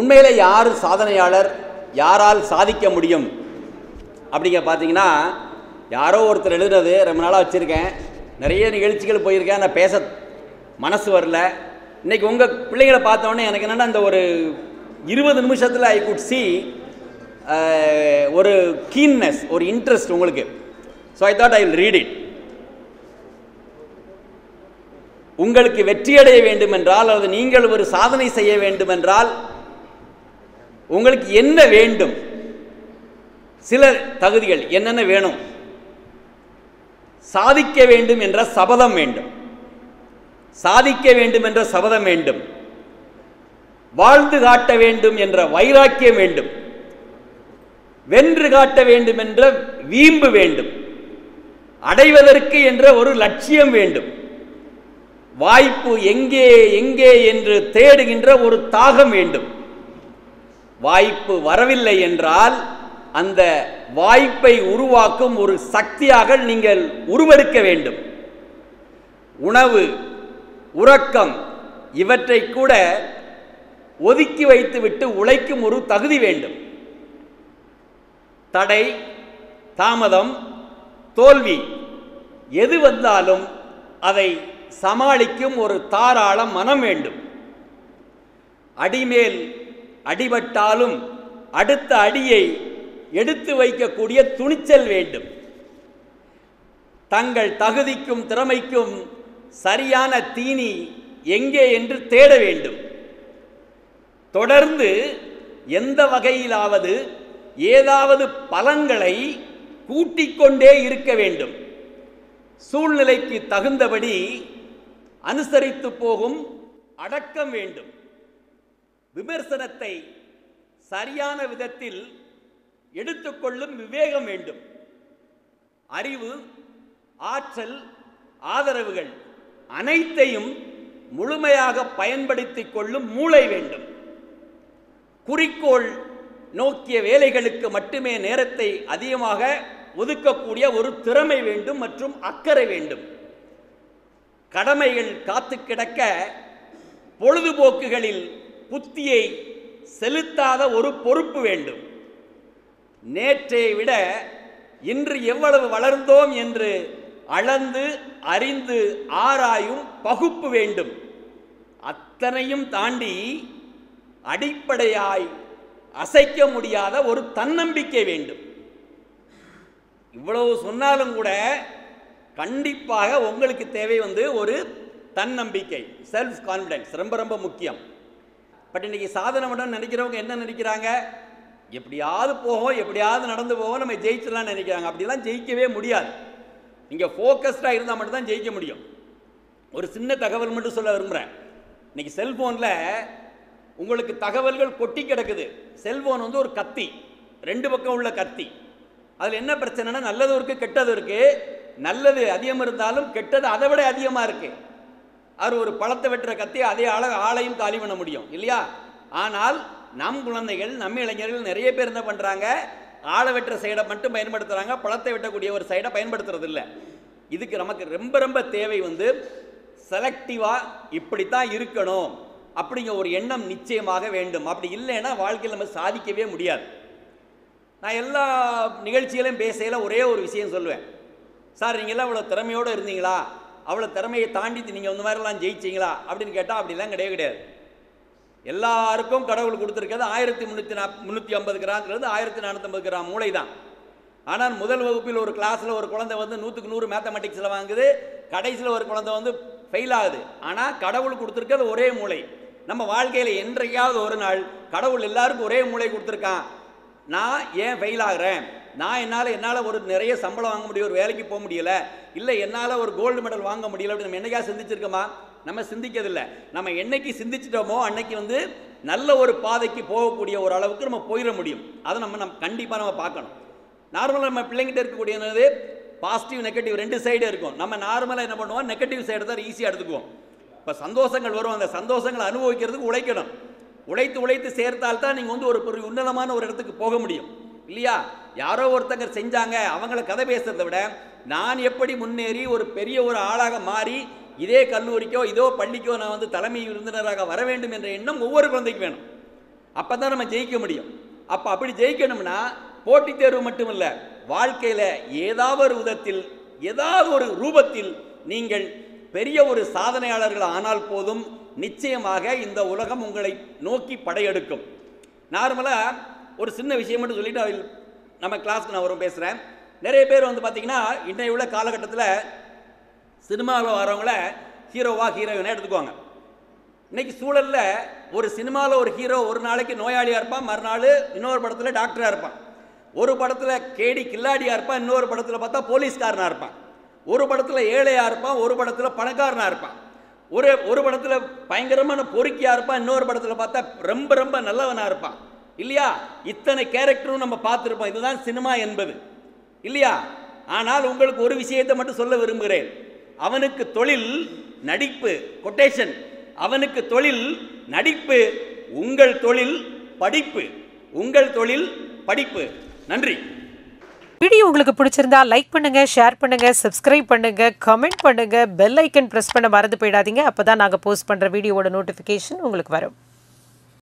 உண்மையில யார் சாதனையாளர் யாரால் சாதிக்க முடியும் அப்படிங்க பார்த்தீங்கன்னா யாரோ ஒருத்தர் எழுதுனது ரொம்ப நாளாக வச்சுருக்கேன் நிறைய நிகழ்ச்சிகள் போயிருக்கேன் நான் பேச மனசு வரல இன்னைக்கு உங்கள் பிள்ளைங்களை பார்த்த உடனே எனக்கு என்னென்னா இந்த ஒரு இருபது நிமிஷத்தில் ஐ குட் சி ஒரு கீன்னஸ் ஒரு இன்ட்ரெஸ்ட் உங்களுக்கு so I thought I will read it உங்களுக்கு வெற்றியடைய வேண்டுமென்றால் அல்லது நீங்கள் ஒரு சாதனை செய்ய வேண்டுமென்றால் உங்களுக்கு என்ன வேண்டும் சில தகுதிகள் என்னென்ன வேணும் சாதிக்க வேண்டும் என்ற சபதம் வேண்டும் சாதிக்க வேண்டும் என்ற சபதம் வேண்டும் வாழ்ந்து காட்ட வேண்டும் என்ற வைராக்கியம் வேண்டும் வென்று காட்ட வேண்டும் என்ற வீம்பு வேண்டும் அடைவதற்கு என்ற ஒரு லட்சியம் வேண்டும் வாய்ப்பு எங்கே எங்கே என்று தேடுகின்ற ஒரு தாகம் வேண்டும் வாய்ப்பு வரவில்லை என்றால் அந்த வாய்ப்பை உருவாக்கும் ஒரு சக்தியாக நீங்கள் உருவெடுக்க வேண்டும் உணவு உறக்கம் இவற்றை கூட ஒதுக்கி வைத்துவிட்டு உழைக்கும் ஒரு தகுதி வேண்டும் தடை தாமதம் தோல்வி எது வந்தாலும் அதை சமாளிக்கும் ஒரு தாராள மனம் வேண்டும் அடிமேல் அடிபட்டாலும் அடுத்த அடியை எடுத்து வைக்கக்கூடிய துணிச்சல் வேண்டும் தங்கள் தகுதிக்கும் திறமைக்கும் சரியான தீனி எங்கே என்று தேட வேண்டும் தொடர்ந்து எந்த வகையிலாவது ஏதாவது பலன்களை கூட்டிக் கொண்டே இருக்க வேண்டும் சூழ்நிலைக்கு தகுந்தபடி அனுசரித்து போகும் அடக்கம் வேண்டும் விமர்சனத்தை சரியான விதத்தில் எடுத்துக்கொள்ளும் விவேகம் வேண்டும் அறிவு ஆற்றல் ஆதரவுகள் அனைத்தையும் முழுமையாக பயன்படுத்திக் கொள்ளும் மூளை வேண்டும் குறிக்கோள் நோக்கிய வேலைகளுக்கு மட்டுமே நேரத்தை அதிகமாக ஒதுக்கக்கூடிய ஒரு திறமை வேண்டும் மற்றும் அக்கறை வேண்டும் கடமைகள் காத்து கிடக்க பொழுதுபோக்குகளில் புத்தியை செலுத்தாத ஒரு பொறுப்பு வேண்டும் நேற்றை விட இன்று எவ்வளவு வளர்ந்தோம் என்று அளந்து அறிந்து ஆராயும் பகுப்பு வேண்டும் அத்தனையும் தாண்டி அடிப்படையாய் அசைக்க முடியாத ஒரு தன்னம்பிக்கை வேண்டும் இவ்வளவு சொன்னாலும் கூட கண்டிப்பாக உங்களுக்கு தேவை வந்து ஒரு தன்னம்பிக்கை செல்ஃப் கான்ஃபிடன்ஸ் ரொம்ப ரொம்ப முக்கியம் பட் இன்னைக்கு சாதனை பண்ண நினைக்கிறவங்க என்ன நினைக்கிறாங்க எப்படியாவது போகும் எப்படியாவது நடந்து போவோம் நம்ம ஜெயிச்சிடலாம்னு நினைக்கிறாங்க அப்படிலாம் ஜெயிக்கவே முடியாது நீங்கள் ஃபோக்கஸ்டாக இருந்தால் மட்டும்தான் ஜெயிக்க முடியும் ஒரு சின்ன தகவல் மட்டும் சொல்ல விரும்புகிறேன் இன்னைக்கு செல்ஃபோனில் உங்களுக்கு தகவல்கள் கொட்டி கிடக்குது செல்போன் வந்து ஒரு கத்தி ரெண்டு பக்கம் உள்ள கத்தி அதில் என்ன பிரச்சனைனா நல்லதும் இருக்குது கெட்டதும் இருக்குது நல்லது அதிகம் இருந்தாலும் கெட்டது அதை விட அதிகமாக இருக்குது அவர் ஒரு பழத்தை வெட்டுற கத்தி அதே ஆள ஆளையும் காலி பண்ண முடியும் இல்லையா ஆனால் நம் குழந்தைகள் நம்ம இளைஞர்கள் நிறைய பேர் என்ன பண்ணுறாங்க ஆளை வெட்டுற சைடை மட்டும் பயன்படுத்துகிறாங்க பழத்தை வெட்டக்கூடிய ஒரு சைடை பயன்படுத்துறது இல்லை இதுக்கு நமக்கு ரொம்ப ரொம்ப தேவை வந்து செலக்டிவாக இப்படித்தான் இருக்கணும் அப்படிங்கிற ஒரு எண்ணம் நிச்சயமாக வேண்டும் அப்படி இல்லைன்னா வாழ்க்கையில் நம்ம சாதிக்கவே முடியாது நான் எல்லா நிகழ்ச்சிகளையும் பேசையில் ஒரே ஒரு விஷயம் சொல்லுவேன் சார் நீங்கள்லாம் இவ்வளோ திறமையோடு இருந்தீங்களா அவ்வளோ திறமையை தாண்டி நீங்கள் இந்த மாதிரிலாம் ஜெயிச்சிங்களா அப்படின்னு கேட்டால் அப்படிலாம் கிடையவே கிடையாது எல்லாருக்கும் கடவுள் கொடுத்துருக்கிறது ஆயிரத்தி முந்நூற்றி நா முந்நூற்றி ஐம்பது கிராம்ங்கிறது ஆயிரத்தி நானூற்றம்பது கிராம் மூளை தான் ஆனால் முதல் வகுப்பில் ஒரு கிளாஸில் ஒரு குழந்தை வந்து நூற்றுக்கு நூறு மேத்தமெட்டிக்ஸில் வாங்குது கடைசியில் ஒரு குழந்தை வந்து ஃபெயில் ஆகுது ஆனால் கடவுள் கொடுத்துருக்கிறது ஒரே மூளை நம்ம வாழ்க்கையில் என்றைக்காவது ஒரு நாள் கடவுள் எல்லாருக்கும் ஒரே மூளை கொடுத்துருக்கான் நான் ஏன் ஃபெயில் ஆகிறேன் நான் என்னால் என்னால் ஒரு நிறைய சம்பளம் வாங்க முடியும் ஒரு வேலைக்கு போக முடியல இல்லை என்னால் ஒரு கோல்டு மெடல் வாங்க முடியல அப்படின்னு நம்ம என்னைக்கா சிந்திச்சிருக்கோமா நம்ம சிந்திக்கிறதில்ல நம்ம என்னைக்கு சிந்திச்சிட்டோமோ அன்னைக்கு வந்து நல்ல ஒரு பாதைக்கு போகக்கூடிய ஒரு அளவுக்கு நம்ம போயிட முடியும் அதை நம்ம நம்ம கண்டிப்பாக நம்ம பார்க்கணும் நார்மலாக நம்ம பிள்ளைங்கிட்ட இருக்கக்கூடிய என்னது பாசிட்டிவ் நெகட்டிவ் ரெண்டு சைடு இருக்கும் நம்ம நார்மலாக என்ன பண்ணுவோம் நெகட்டிவ் சைடு தான் ஈஸியாக எடுத்துக்குவோம் இப்போ சந்தோஷங்கள் வரும் அந்த சந்தோஷங்களை அனுபவிக்கிறதுக்கு உழைக்கணும் உழைத்து உழைத்து சேர்த்தால் தான் நீங்கள் வந்து ஒரு ஒரு உன்னதமான ஒரு இடத்துக்கு போக முடியும் இல்லையா யாரோ ஒருத்தங்க செஞ்சாங்க அவங்கள கதை பேசுறதை விட நான் எப்படி முன்னேறி ஒரு பெரிய ஒரு ஆளாக மாறி இதே கல்லூரிக்கோ இதோ பள்ளிக்கோ நான் வந்து தலைமை விருந்தினராக வர வேண்டும் என்ற எண்ணம் ஒவ்வொரு குழந்தைக்கு வேணும் அப்போ தான் நம்ம ஜெயிக்க முடியும் அப்போ அப்படி ஜெயிக்கணும்னா போட்டித் தேர்வு மட்டுமல்ல வாழ்க்கையில் ஏதாவது ஒரு விதத்தில் ஏதாவது ஒரு ரூபத்தில் நீங்கள் பெரிய ஒரு சாதனையாளர்கள் ஆனால் போதும் நிச்சயமாக இந்த உலகம் உங்களை நோக்கி படையெடுக்கும் நார்மலாக ஒரு சின்ன விஷயம் மட்டும் சொல்லிட்டு அதில் நம்ம கிளாஸ்க்கு நான் வரும் பேசுகிறேன் நிறைய பேர் வந்து பார்த்திங்கன்னா இன்றைய உள்ள காலகட்டத்தில் சினிமாவில் வரவங்கள ஹீரோவா ஹீரோயினா எடுத்துக்குவாங்க இன்னைக்கு சூழல்ல ஒரு சினிமாவில் ஒரு ஹீரோ ஒரு நாளைக்கு நோயாளியாக இருப்பான் மறுநாள் இன்னொரு படத்தில் டாக்டராக இருப்பான் ஒரு படத்தில் கேடி கில்லாடியாக இருப்பான் இன்னொரு படத்தில் பார்த்தா போலீஸ்காரனாக இருப்பான் ஒரு படத்தில் ஏழையாக இருப்பான் ஒரு படத்தில் பணக்காரனாக இருப்பான் ஒரு ஒரு படத்தில் பயங்கரமான பொறுக்கியாக இருப்பான் இன்னொரு படத்தில் பார்த்தா ரொம்ப ரொம்ப நல்லவனாக இருப்பான் இல்லையா இத்தனை கேரக்டரும் நம்ம பார்த்துருப்போம் இதுதான் சினிமா என்பது இல்லையா ஆனால் உங்களுக்கு ஒரு விஷயத்தை மட்டும் சொல்ல விரும்புகிறேன் அவனுக்கு தொழில் நடிப்பு கொட்டேஷன் அவனுக்கு தொழில் நடிப்பு உங்கள் தொழில் படிப்பு உங்கள் தொழில் படிப்பு நன்றி வீடியோ உங்களுக்கு பிடிச்சிருந்தா லைக் பண்ணுங்க ஷேர் பண்ணுங்க சப்ஸ்கிரைப் பண்ணுங்க கமெண்ட் பண்ணுங்க பெல் ஐக்கன் பிரஸ் பண்ண மறந்து போயிடாதீங்க அப்பதான் நாங்க போஸ்ட் பண்ற வீடியோவோட நோட்டிஃபிகேஷன் உங்களுக்கு வரும்